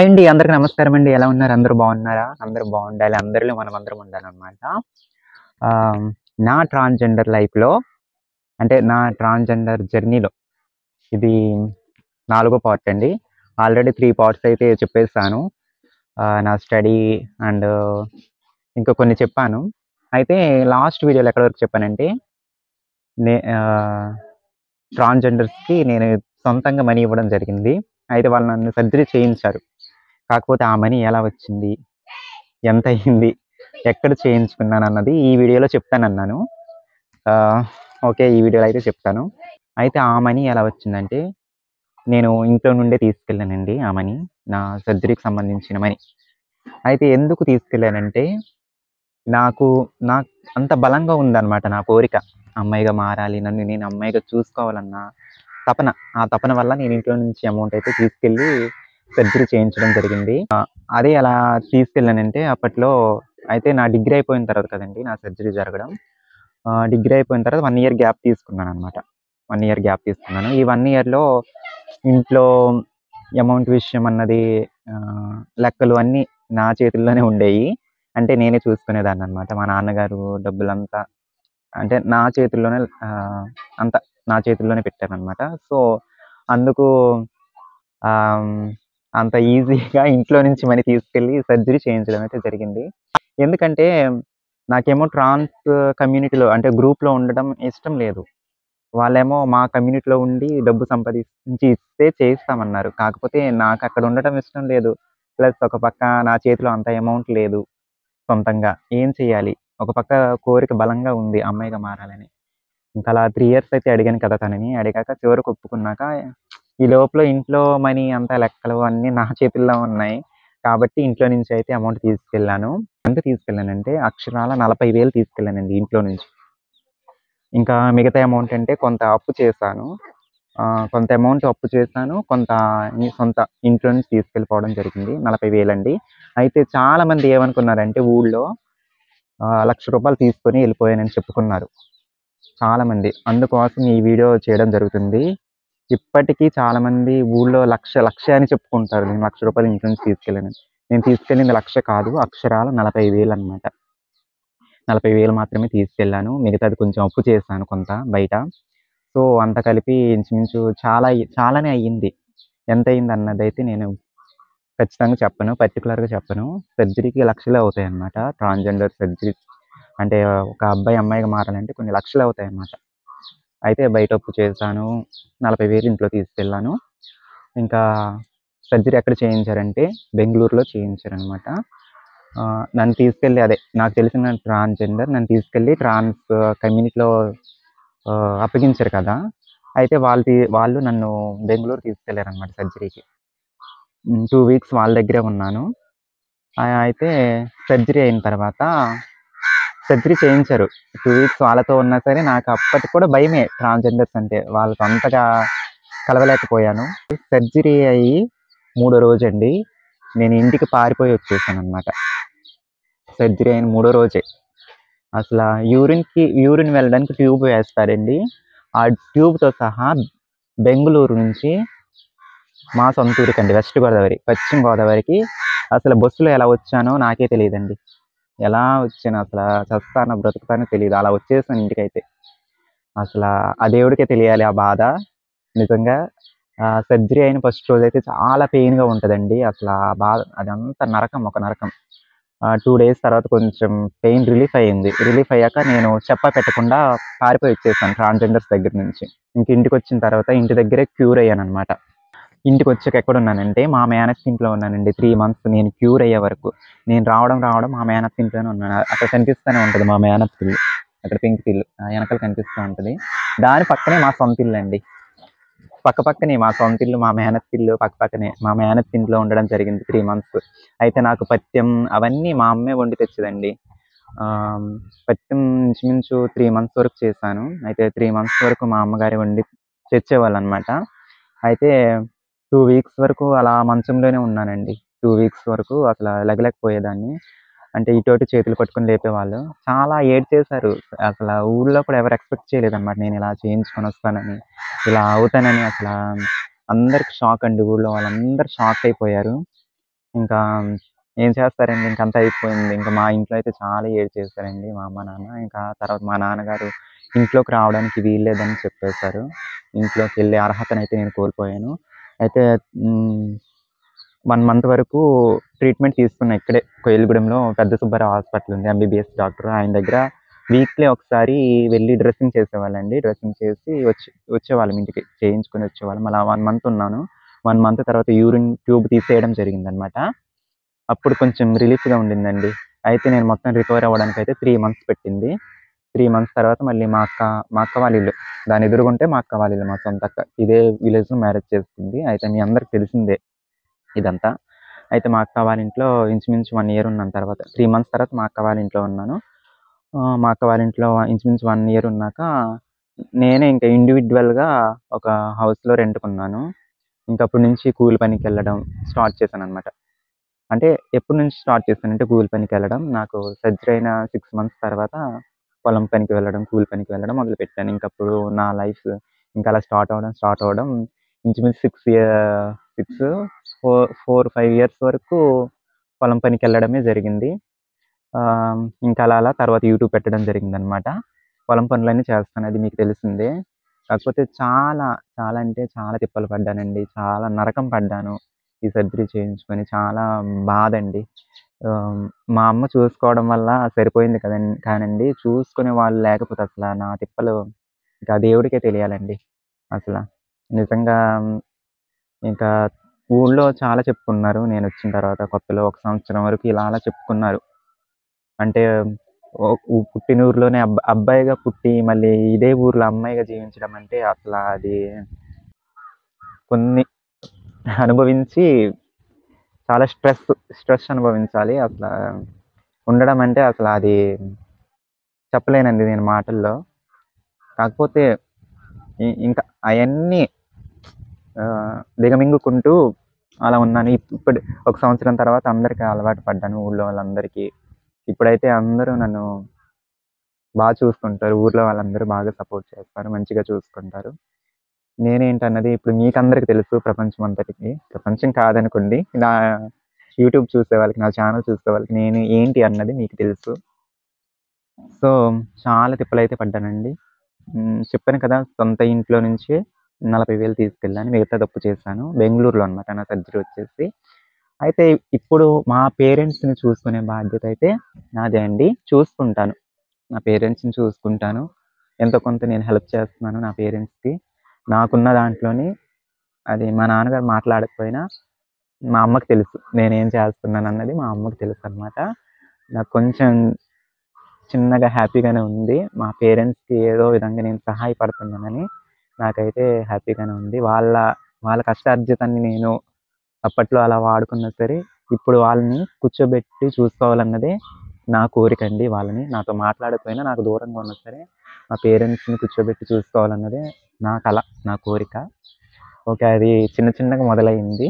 hi అండి అందరికి నమస్కారం అండి ఎలా ఉన్నారు అందరూ బాగున్నారా అందరూ బాగుండాలి అందరిలో మనం అందరం ఉండాలన్నమాట ఆ, నా ట్రాన్స్జెండర్ లైఫ్లో అంటే నా ట్రాన్స్జెండర్ జర్నీలో ఇది నాలుగో పార్ట్ అండి ఆల్రెడీ త్రీ పార్ట్స్ అయితే చెప్పేస్తాను ఆ, నా స్టడీ అండ్ ఇంకా కొన్ని చెప్పాను అయితే లాస్ట్ వీడియోలో ఎక్కడి వరకు చెప్పానంటే నే ట్రాన్స్జెండర్స్కి నేను సొంతంగా మనీ ఇవ్వడం జరిగింది అయితే వాళ్ళు నన్ను సర్జరీ చేయించారు కాకపోతే ఆ మనీ ఎలా వచ్చింది ఎంత అయింది ఎక్కడ చేయించుకున్నాను అన్నది ఈ వీడియోలో చెప్తానన్నాను ఆ, ఓకే ఈ వీడియోలో అయితే చెప్తాను అయితే ఆ మనీ ఎలా వచ్చిందంటే నేను ఇంట్లో నుండే తీసుకెళ్ళానండి ఆ మనీ నా సర్జరీకి సంబంధించిన మనీ అయితే ఎందుకు తీసుకెళ్ళానంటే నాకు నాకు అంత బలంగా ఉందన్నమాట నా కోరిక అమ్మాయిగా మారాలి నన్ను నేను అమ్మాయిగా చూసుకోవాలన్న తపన ఆ తపన వల్ల నేను ఇంట్లో నుంచి అమౌంట్ అయితే తీసుకెళ్ళి సర్జరీ చేయించడం జరిగింది ఆ, అదే అలా తీసుకెళ్ళానంటే అప్పట్లో అయితే నా డిగ్రీ అయిపోయిన తర్వాత కదండి నా సర్జరీ జరగడం డిగ్రీ అయిపోయిన తర్వాత వన్ ఇయర్ గ్యాప్ తీసుకున్నాను అనమాట వన్ ఇయర్ గ్యాప్ తీసుకున్నాను ఈ వన్ ఇయర్లో ఇంట్లో అమౌంట్ విషయం అన్నది ఆ, లెక్కలు అన్నీ నా చేతుల్లోనే ఉండేవి అంటే నేనే చూసుకునేదాన్ని అనమాట మా నాన్నగారు డబ్బులంతా అంటే నా చేతుల్లోనే ఆ, అంత నా చేతుల్లోనే పెట్టారనమాట సో అందుకు ఆ, అంత ఈజీగా ఇంట్లో నుంచి మనీ తీసుకెళ్ళి సర్జరీ చేయించడం అయితే జరిగింది ఎందుకంటే నాకేమో ట్రాన్స్ కమ్యూనిటీలో అంటే గ్రూప్లో ఉండడం ఇష్టం లేదు వాళ్ళేమో మా కమ్యూనిటీలో ఉండి డబ్బు సంపాదించి ఇస్తే చేయిస్తామన్నారు కాకపోతే నాకు అక్కడ ఉండటం ఇష్టం లేదు ప్లస్ ఒక పక్క నా చేతిలో అంత అమౌంట్ లేదు సొంతంగా ఏం చేయాలి ఒక పక్క కోరిక బలంగా ఉంది అమ్మాయిగా మారాలని ఇంకా అలా త్రీ ఇయర్స్ అయితే అడిగాను కదా తనని అడిగాక చివరికి ఒప్పుకున్నాక ఈ లోపల ఇంట్లో మనీ అంతా లెక్కలు అన్నీ నా చేతుల్లో ఉన్నాయి కాబట్టి ఇంట్లో నుంచి అయితే అమౌంట్ తీసుకెళ్ళాను ఎంత తీసుకెళ్ళానంటే అక్షరాల నలభై వేలు తీసుకెళ్ళానండి ఇంట్లో నుంచి ఇంకా మిగతా అమౌంట్ అంటే కొంత అప్పు చేశాను ఆ, కొంత అమౌంట్ అప్పు చేశాను కొంత ఈ సొంత ఇంట్లో నుంచి తీసుకెళ్ళిపోవడం జరిగింది నలభై వేలండి అయితే చాలా మంది ఏమనుకున్నారంటే ఊళ్ళో ఆ, లక్ష రూపాయలు తీసుకొని వెళ్ళిపోయానని చెప్పుకున్నారు చాలా మంది అందుకోసం ఈ వీడియో చేయడం జరుగుతుంది ఇప్పటికీ చాలా మంది ఊళ్ళో లక్ష లక్ష అని చెప్పుకుంటారు నేను లక్ష రూపాయలు ఇంట్లో నుంచి తీసుకెళ్ళాను నేను తీసుకెళ్ళింది లక్ష కాదు అక్షరాలు నలభై వేలు అనమాట నలభై వేలు మాత్రమే తీసుకెళ్ళాను మిగతాది కొంచెం అప్పు చేశాను కొంత బయట సో అంత కలిపి ఇంచుమించు చాలా అయ్యి- చాలానే అయ్యింది ఎంత అయింది అన్నది అయితే నేను ఖచ్చితంగా చెప్పను పర్టికులర్గా చెప్పను సర్జరీకి లక్షలే అవుతాయి అన్నమాట ట్రాన్స్జెండర్ సర్జరీ అంటే ఒక అబ్బాయి అమ్మాయిగా మారాలంటే కొన్ని లక్షలు అవుతాయి అన్నమాట అయితే బయట అప్పు చేశాను నలభై వేలు ఇంట్లో తీసుకెళ్ళాను ఇంకా సర్జరీ ఎక్కడ చేయించారంటే బెంగళూరులో చేయించారనమాట నన్ను తీసుకెళ్ళి అదే నాకు తెలిసిన ట్రాన్స్జెండర్ నన్ను తీసుకెళ్ళి ట్రాన్స్ కమ్యూనిటీలో అప్పగించారు కదా అయితే వాళ్ళు తీ- వాళ్ళు నన్ను బెంగళూరు తీసుకెళ్లారనమాట సర్జరీకి టూ వీక్స్ వాళ్ళ దగ్గరే ఉన్నాను ఆ, అయితే సర్జరీ అయిన తర్వాత సర్జరీ చేయించారు టూ వీక్స్ వాళ్ళతో ఉన్నా సరే నాకు అప్పటికి కూడా భయమే ట్రాన్స్జెండర్స్ అంటే వాళ్ళతో అంతగా కలవలేకపోయాను సర్జరీ అయ్యి మూడో రోజు అండి నేను ఇంటికి పారిపోయి వచ్చేసాను అనమాట సర్జరీ అయిన మూడో రోజే అసలు యూరిన్కి యూరిన్ వెళ్ళడానికి ట్యూబ్ వేస్తారండి ఆ ట్యూబ్తో సహా బెంగళూరు నుంచి మా సొంత ఊరికండి వెస్ట్ గోదావరి పశ్చిమ గోదావరికి అసలు బస్సులో ఎలా వచ్చానో నాకే తెలియదండి ఎలా వచ్చాను అసలు చస్తానో బ్రతుకుతానో తెలియదు అలా వచ్చేసాను ఇంటికైతే అసలు ఆ దేవుడికే తెలియాలి ఆ బాధ నిజంగా సర్జరీ అయిన ఫస్ట్ రోజు అయితే చాలా పెయిన్గా ఉంటుందండి అసలు ఆ బాధ అదంతా నరకం ఒక నరకం టూ డేస్ తర్వాత కొంచెం పెయిన్ రిలీఫ్ అయ్యింది రిలీఫ్ అయ్యాక నేను చెప్ప పెట్టకుండా పారిపోయి వచ్చేసాను ట్రాన్స్జెండర్స్ దగ్గర నుంచి ఇంక ఇంటికి వచ్చిన తర్వాత ఇంటి దగ్గరే క్యూర్ అయ్యాను అనమాట ఇంటికి వచ్చాక ఎక్కడ ఉన్నానంటే మా మేనత్ ఇంట్లో ఉన్నానండి త్రీ మంత్స్ నేను క్యూర్ అయ్యే వరకు నేను రావడం రావడం మా మేనత్ ఇంట్లోనే ఉన్నాను అక్కడ కనిపిస్తూనే ఉంటుంది మా మేనత్ ఇల్లు అక్కడ పింక్ ఇల్లు ఆ వెనకాల కనిపిస్తూ ఉంటుంది దాని పక్కనే మా సొంత ఇల్లు అండి పక్క పక్కనే మా సొంత ఇల్లు మా మేనత్ ఇల్లు పక్క పక్కనే మా మేనత్ ఇంట్లో ఉండడం జరిగింది త్రీ మంత్స్ అయితే నాకు పత్యం అవన్నీ మా అమ్మే వండి తెచ్చదండి ఆ, పత్యం ఇంచుమించు త్రీ మంత్స్ వరకు చేశాను అయితే త్రీ మంత్స్ వరకు మా అమ్మగారి వండి తెచ్చేవాళ్ళు అనమాట అయితే టూ వీక్స్ వరకు అలా మంచంలోనే ఉన్నానండి టూ వీక్స్ వరకు అసలు లెగలేకపోయేదాన్ని అంటే ఇటు అటు చేతులు పట్టుకొని లేపేవాళ్ళు చాలా ఏడ్ చేశారు అసలు ఊళ్ళో కూడా ఎవరు ఎక్స్పెక్ట్ చేయలేదు అనమాట నేను ఇలా చేయించుకొని వస్తానని ఇలా అవుతానని అసలు అందరికి షాక్ అండి ఊళ్ళో వాళ్ళందరూ షాక్ అయిపోయారు ఇంకా ఏం చేస్తారండి ఇంక అంతా అయిపోయింది ఇంకా మా ఇంట్లో అయితే చాలా ఏడు చేశారండి మా అమ్మ నాన్న ఇంకా తర్వాత మా నాన్నగారు ఇంట్లోకి రావడానికి వీల్లేదని చెప్పేశారు ఇంట్లోకి వెళ్ళే అర్హతనైతే నేను కోల్పోయాను అయితే వన్ మంత్ వరకు ట్రీట్మెంట్ తీసుకున్నా ఇక్కడే కోయిలగూడెంలో పెద్ద సుబ్బారావు హాస్పిటల్ ఉంది ఎంబీబీఎస్ డాక్టర్ ఆయన దగ్గర వీక్లీ ఒకసారి వెళ్ళి డ్రెస్సింగ్ చేసేవాళ్ళండి డ్రెస్సింగ్ చేసి వచ్చి వచ్చేవాళ్ళం ఇంటికి చేయించుకొని వచ్చేవాళ్ళం అలా వన్ మంత్ ఉన్నాను వన్ మంత్ తర్వాత యూరిన్ ట్యూబ్ తీసేయడం జరిగిందనమాట అప్పుడు కొంచెం రిలీఫ్గా ఉండిందండి అయితే నేను మొత్తం రికవర్ అవ్వడానికి అయితే త్రీ మంత్స్ పెట్టింది త్రీ మంత్స్ తర్వాత మళ్ళీ మా అక్క మా అక్క వాళ్ళ ఇల్లు దాని ఎదురుగుంటే మా అక్క వాళ్ళ ఇల్లు మా సొంత అక్క ఇదే విలేజ్లో మ్యారేజ్ చేసుకుంది అయితే మీ అందరికి తెలిసిందే ఇదంతా అయితే మా అక్క వాళ్ళ ఇంట్లో ఇంచుమించు వన్ ఇయర్ ఉన్నాను తర్వాత త్రీ మంత్స్ తర్వాత మా అక్క వాళ్ళ ఇంట్లో ఉన్నాను ఆ, మా అక్క వాళ్ళ ఇంట్లో ఇంచుమించు వన్ ఇయర్ ఉన్నాక నేనే ఇంకా ఇండివిజువల్గా ఒక హౌస్లో రెంట్కున్నాను ఇంకా అప్పటి నుంచి కూలి పనికి వెళ్ళడం స్టార్ట్ చేశాను అనమాట అంటే ఎప్పటి నుంచి స్టార్ట్ చేశానంటే కూలి పనికి వెళ్ళడం నాకు సర్జరీ అయిన సిక్స్ మంత్స్ తర్వాత పొలం పనికి వెళ్ళడం కూలి పనికి వెళ్ళడం మొదలుపెట్టాను ఇంకా అప్పుడు నా లైఫ్ ఇంకా అలా స్టార్ట్ అవ్వడం స్టార్ట్ అవ్వడం ఇంచుమించు six six four four five years వరకు పొలం పనికి వెళ్ళడమే జరిగింది ఆ, ఇంకా అలా అలా తర్వాత యూట్యూబ్ పెట్టడం జరిగింది అనమాట పొలం పనులన్నీ చేస్తాను అది మీకు తెలిసిందే కాకపోతే చాలా చాలా అంటే చాలా తిప్పలు పడ్డానండి చాలా నరకం పడ్డాను ఈ సర్జరీ చేయించుకొని చాలా బాధ అండి ఆ, మా అమ్మ చూసుకోవడం వల్ల సరిపోయింది కదండి కానండి చూసుకునే వాళ్ళు లేకపోతే అసలు నా తిప్పలు ఇంకా దేవుడికే తెలియాలండి అసలు నిజంగా ఇంకా ఊళ్ళో చాలా చెప్పుకున్నారు నేను వచ్చిన తర్వాత కొత్తలో ఒక సంవత్సరం వరకు ఇలా అలా చెప్పుకున్నారు అంటే ఓ- ఊ- పుట్టిన ఊర్లోనే అబ్బ అబ్బాయిగా పుట్టి మళ్ళీ ఇదే ఊర్లో అమ్మాయిగా జీవించడం అంటే అసలు అది కొన్ని అనుభవించి చాలా స్ట్రెస్ స్ట్రెస్ అనుభవించాలి అసలు ఉండడం అంటే అసలు అది చెప్పలేనండి నేను మాటల్లో కాకపోతే ఇ- ఇంకా అవన్నీ దిగమింగుకుంటూ అలా ఉన్నాను ఇప్- ఇప్పుడు ఒక సంవత్సరం తర్వాత అందరికీ అలవాటు పడ్డాను ఊళ్ళో వాళ్ళందరికీ ఇప్పుడైతే అందరూ నన్ను బాగా చూసుకుంటారు ఊర్లో వాళ్ళందరూ బాగా సపోర్ట్ చేస్తారు మంచిగా చూసుకుంటారు నేనేంటన్నది ఇప్పుడు మీకు అందరికి తెలుసు ప్రపంచం అంతటికి ప్రపంచం కాదనుకోండి నా యూట్యూబ్ చూసే వాళ్ళకి నా ఛానల్ చూసే వాళ్ళకి నేను ఏంటి అన్నది మీకు తెలుసు సో చాలా తిప్పలైతే పడ్డానండి మ్, చెప్పాను కదా సొంత ఇంట్లో నుంచి నలభై వేలు తీసుకెళ్ళాను మిగతా తప్పు చేశాను బెంగళూరులో అనమాట నా సర్జరీ వచ్చేసి అయితే ఇప్పుడు మా పేరెంట్స్ని చూసుకునే బాధ్యత అయితే నాదే అండి చూసుకుంటాను నా పేరెంట్స్ని చూసుకుంటాను ఎంతో కొంత నేను హెల్ప్ చేస్తున్నాను నా పేరెంట్స్కి నాకున్న దాంట్లోని అది మా నాన్నగారు మాట్లాడకపోయినా మా అమ్మకి తెలుసు నేనేం చేస్తున్నాను అన్నది మా అమ్మకి తెలుసు అనమాట నాకు కొంచెం చిన్నగా హ్యాపీగానే ఉంది మా పేరెంట్స్కి ఏదో విధంగా నేను సహాయపడుతున్నానని నాకైతే హ్యాపీగానే ఉంది వాళ్ళ వాళ్ళ కష్టార్జితాన్ని నేను అప్పట్లో అలా వాడుకున్నా సరే ఇప్పుడు వాళ్ళని కూర్చోబెట్టి చూసుకోవాలన్నదే నా కోరిక అండి వాళ్ళని నాతో మాట్లాడకపోయినా నాకు దూరంగా ఉన్నా సరే మా పేరెంట్స్ని కూర్చోబెట్టి చూసుకోవాలన్నదే నా కళ నా కోరిక ఓకే అది చిన్న చిన్నగా మొదలైంది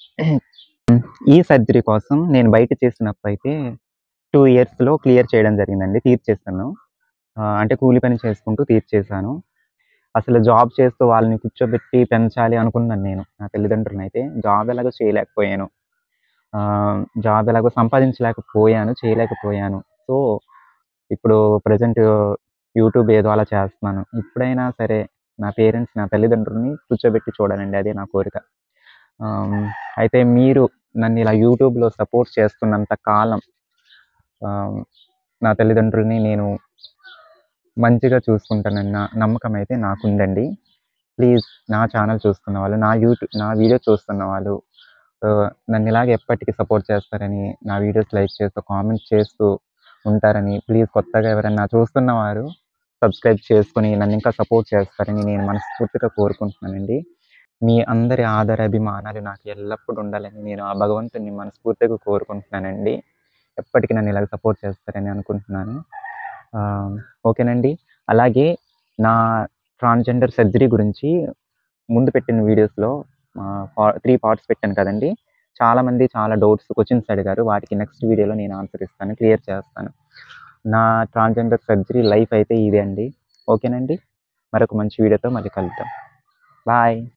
ఈ సర్జరీ కోసం నేను బయట చేసినప్పుడు అయితే టూ ఇయర్స్లో క్లియర్ చేయడం జరిగిందండి తీర్చేసాను ఆ, అంటే కూలి పని చేసుకుంటూ తీర్చేసాను అసలు జాబ్ చేస్తూ వాళ్ళని కూర్చోబెట్టి పెంచాలి అనుకున్నాను నేను నా తల్లిదండ్రులను అయితే జాబ్ ఎలాగో చేయలేకపోయాను ఆ, జాబ్ ఎలాగో సంపాదించలేకపోయాను చేయలేకపోయాను సో ఇప్పుడు ప్రజెంట్ యూట్యూబ్ ఏదో అలా చేస్తున్నాను ఇప్పుడైనా సరే నా పేరెంట్స్ నా తల్లిదండ్రులని కూర్చోబెట్టి చూడాలండి అదే నా కోరిక ఆమ్, అయితే మీరు నన్ను ఇలా యూట్యూబ్లో సపోర్ట్ చేస్తున్నంత కాలం ఆమ్, నా తల్లిదండ్రుల్ని నేను మంచిగా చూసుకుంటానన్న నమ్మకం అయితే నాకుందండి ప్లీజ్ నా ఛానల్ చూస్తున్న వాళ్ళు నా యూట్యూబ్ నా వీడియో చూస్తున్న వాళ్ళు ఆ, నన్ను ఇలాగ ఎప్పటికీ సపోర్ట్ చేస్తారని నా వీడియోస్ లైక్ చేస్తూ కామెంట్ చేస్తూ ఉంటారని ప్లీజ్ కొత్తగా ఎవరైనా చూస్తున్న వారు సబ్స్క్రైబ్ చేసుకుని నన్ను ఇంకా సపోర్ట్ చేస్తారని నేను మనస్ఫూర్తిగా కోరుకుంటున్నానండి మీ అందరి ఆదర అభిమానాలు నాకు ఎల్లప్పుడూ ఉండాలని నేను ఆ భగవంతుని మనస్ఫూర్తిగా కోరుకుంటున్నానండి ఎప్పటికీ నన్ను ఇలాగ సపోర్ట్ చేస్తారని అనుకుంటున్నాను ఆ, ఓకేనండి అలాగే నా ట్రాన్స్జెండర్ సర్జరీ గురించి ముందు పెట్టిన వీడియోస్లో త్రీ పార్ట్స్ పెట్టాను కదండి చాలామంది చాలా డౌట్స్ క్వశ్చన్స్ అడిగారు వాటికి నెక్స్ట్ వీడియోలో నేను ఆన్సర్ ఇస్తాను క్లియర్ చేస్తాను నా ట్రాన్స్జెండర్ సర్జరీ లైఫ్ అయితే ఇదే అండి ఓకేనండి మరొక మంచి వీడియోతో మళ్ళీ కలుద్దాం బాయ్